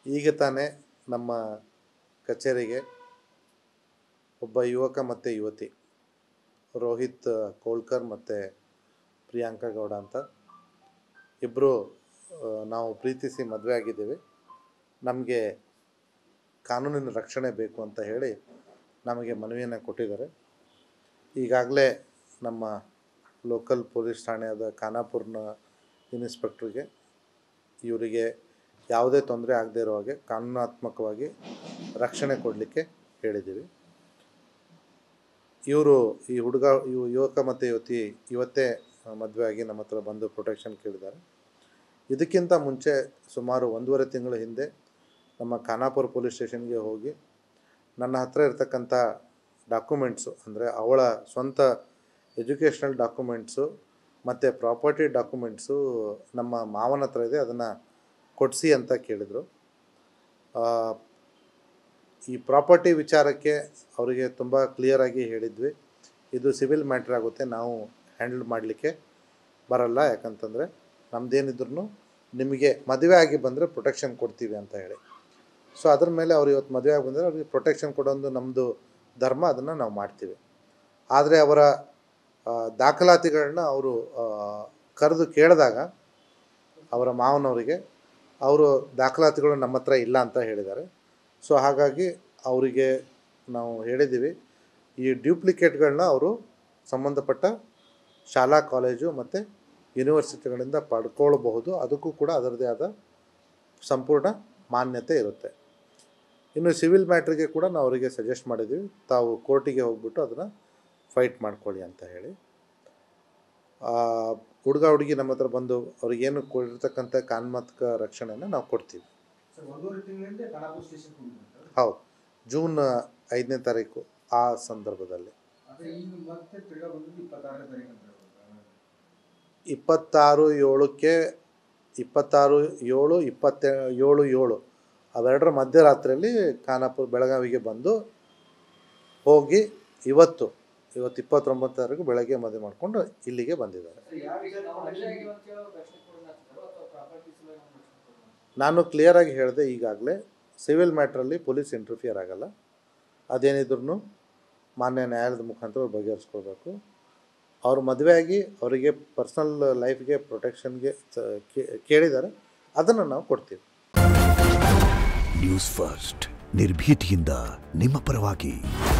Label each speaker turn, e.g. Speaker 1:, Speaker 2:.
Speaker 1: ಈಗ ತಾನೇ ನಮ್ಮ ಕಚೇರಿಗೆ ಒಬ್ಬ ಯುವಕ ಮತ್ತು ಯುವತಿ ರೋಹಿತ್ ಕೋಳ್ಕರ್ ಮತ್ತು ಪ್ರಿಯಾಂಕಾ ಗೌಡ ಅಂತ ಇಬ್ಬರು ನಾವು ಪ್ರೀತಿಸಿ ಮದುವೆ ಆಗಿದ್ದೀವಿ ನಮಗೆ ಕಾನೂನಿನ ರಕ್ಷಣೆ ಬೇಕು ಅಂತ ಹೇಳಿ ನಮಗೆ ಮನವಿಯನ್ನು ಕೊಟ್ಟಿದ್ದಾರೆ ಈಗಾಗಲೇ ನಮ್ಮ ಲೋಕಲ್ ಪೊಲೀಸ್ ಠಾಣೆಯಾದ ಖಾನಾಪುರ್ನ ಇನ್ಸ್ಪೆಕ್ಟ್ರಿಗೆ ಇವರಿಗೆ ಯಾವುದೇ ತೊಂದರೆ ಆಗದೇ ಇರೋ ಹಾಗೆ ಕಾನೂನಾತ್ಮಕವಾಗಿ ರಕ್ಷಣೆ ಕೊಡಲಿಕ್ಕೆ ಹೇಳಿದ್ದೀವಿ ಇವರು ಈ ಹುಡುಗ ಇವು ಯುವಕ ಮತ್ತು ಯುವತಿ ಇವತ್ತೇ ಮದುವೆ ಆಗಿ ನಮ್ಮ ಹತ್ರ ಬಂದು ಪ್ರೊಟೆಕ್ಷನ್ ಕೇಳಿದ್ದಾರೆ ಇದಕ್ಕಿಂತ ಮುಂಚೆ ಸುಮಾರು ಒಂದೂವರೆ ತಿಂಗಳ ಹಿಂದೆ ನಮ್ಮ ಖಾನಾಪುರ ಪೊಲೀಸ್ ಸ್ಟೇಷನ್ಗೆ ಹೋಗಿ ನನ್ನ ಹತ್ರ ಇರ್ತಕ್ಕಂಥ ಡಾಕ್ಯುಮೆಂಟ್ಸು ಅಂದರೆ ಅವಳ ಸ್ವಂತ ಎಜುಕೇಷ್ನಲ್ ಡಾಕ್ಯುಮೆಂಟ್ಸು ಮತ್ತು ಪ್ರಾಪರ್ಟಿ ಡಾಕ್ಯುಮೆಂಟ್ಸು ನಮ್ಮ ಮಾವನ ಹತ್ರ ಇದೆ ಅದನ್ನು ಕೊಡಿಸಿ ಅಂತ ಕೇಳಿದರು ಈ ಪ್ರಾಪರ್ಟಿ ವಿಚಾರಕ್ಕೆ ಅವರಿಗೆ ತುಂಬ ಕ್ಲಿಯರಾಗಿ ಹೇಳಿದ್ವಿ ಇದು ಸಿವಿಲ್ ಮ್ಯಾಟ್ರ್ ಆಗುತ್ತೆ ನಾವು ಹ್ಯಾಂಡಲ್ ಮಾಡಲಿಕ್ಕೆ ಬರಲ್ಲ ಯಾಕಂತಂದರೆ ನಮ್ಮದೇನಿದ್ರು ನಿಮಗೆ ಮದುವೆ ಆಗಿ ಬಂದರೆ ಪ್ರೊಟೆಕ್ಷನ್ ಕೊಡ್ತೀವಿ ಅಂತ ಹೇಳಿ ಸೊ ಅದ್ರ ಮೇಲೆ ಅವ್ರು ಇವತ್ತು ಮದುವೆ ಆಗಿ ಬಂದರೆ ಅವ್ರಿಗೆ ಪ್ರೊಟೆಕ್ಷನ್ ಕೊಡೋದು ನಮ್ಮದು ಧರ್ಮ ಅದನ್ನು ನಾವು ಮಾಡ್ತೀವಿ ಆದರೆ ಅವರ ಆ, ದಾಖಲಾತಿಗಳನ್ನ ಅವರು ಕರೆದು ಕೇಳಿದಾಗ ಅವರ ಮಾವನವರಿಗೆ ಅವರು ದಾಖಲಾತಿಗಳು ನಮ್ಮ ಹತ್ರ ಇಲ್ಲ ಅಂತ ಹೇಳಿದ್ದಾರೆ ಸೊ ಹಾಗಾಗಿ ಅವರಿಗೆ ನಾವು ಹೇಳಿದ್ದೀವಿ ಈ ಡ್ಯೂಪ್ಲಿಕೇಟ್ಗಳನ್ನ ಅವರು ಸಂಬಂಧಪಟ್ಟ ಶಾಲಾ ಕಾಲೇಜು ಮತ್ತು ಯೂನಿವರ್ಸಿಟಿಗಳಿಂದ ಪಡ್ಕೊಳ್ಬಹುದು ಅದಕ್ಕೂ ಕೂಡ ಅದರದ್ದೇ ಆದ ಸಂಪೂರ್ಣ ಮಾನ್ಯತೆ ಇರುತ್ತೆ ಇನ್ನು ಸಿವಿಲ್ ಮ್ಯಾಟ್ರಿಗೆ ಕೂಡ ನಾವು ಅವರಿಗೆ ಸಜೆಸ್ಟ್ ಮಾಡಿದ್ದೀವಿ ತಾವು ಕೋರ್ಟಿಗೆ ಹೋಗ್ಬಿಟ್ಟು ಅದನ್ನು ಫೈಟ್ ಮಾಡ್ಕೊಳ್ಳಿ ಅಂತ ಹೇಳಿ ಆ, ಹುಡುಗ ಹುಡುಗಿ ನಮ್ಮ ಹತ್ರ ಬಂದು ಅವ್ರಿಗೇನು ಕೊಟ್ಟಿರ್ತಕ್ಕಂಥ ಕಾನೂನಾತ್ಮಕ ರಕ್ಷಣೆಯನ್ನು ನಾವು ಕೊಡ್ತೀವಿ
Speaker 2: ಸರ್ ಒಂದೂವರೆ ತಿಂಗಳಿಂದ ಖಾನಾಪುರ ಸ್ಟೇಷನ್ ಹೋಗಿದ್ರು
Speaker 1: ಹೌದು ಜೂನ್ ಐದನೇ ತಾರೀಕು ಆ ಸಂದರ್ಭದಲ್ಲಿ
Speaker 2: ಆದರೆ ಈಗ ಮತ್ತೆ ತಿರ್ಗಾ ಬಂದಿದ್ದು ಇಪ್ಪತ್ತಾರನೇ ತಾರೀಕು ಅಂತ ಹೇಳ್ಬೋದು.
Speaker 1: ಇಪ್ಪತ್ತಾರು ಏಳಕ್ಕೆ ಇಪ್ಪತ್ತಾರು ಏಳು ಇಪ್ಪತ್ತೆ ಏಳು ಏಳು ಅವೆರಡರ ಮಧ್ಯರಾತ್ರಿಯಲ್ಲಿ ಖಾನಾಪುರ ಬೆಳಗಾವಿಗೆ ಬಂದು ಹೋಗಿ ಇವತ್ತು ಇವತ್ತು ಇಪ್ಪತ್ತೊಂಬತ್ತು ತಾರೀಕು ಬೆಳಗ್ಗೆ ಮದುವೆ ಮಾಡಿಕೊಂಡು ಇಲ್ಲಿಗೆ ಬಂದಿದ್ದಾರೆ ನಾನು ಕ್ಲಿಯರಾಗಿ ಹೇಳಿದೆ ಈಗಾಗಲೇ ಸಿವಿಲ್ ಮ್ಯಾಟ್ರಲ್ಲಿ ಪೊಲೀಸ್ ಇಂಟರ್ಫಿಯರ್ ಆಗಲ್ಲ ಅದೇನಿದ್ರು ಮಾನ್ಯ ನ್ಯಾಯಾಲಯದ ಮುಖಾಂತರ ಅವ್ರು ಬಗೆಹರಿಸ್ಕೊಳ್ಬೇಕು ಅವ್ರು ಮದುವೆಯಾಗಿ ಅವರಿಗೆ ಪರ್ಸ್ನಲ್ ಲೈಫ್ಗೆ ಪ್ರೊಟೆಕ್ಷನ್ಗೆ ಕೇಳಿದ್ದಾರೆ ಅದನ್ನು ನಾವು ಕೊಡ್ತೀವಿ
Speaker 3: ನ್ಯೂಸ್ ಫಸ್ಟ್ ನಿರ್ಭೀತಿಯಿಂದ ನಿಮ್ಮ ಪರವಾಗಿ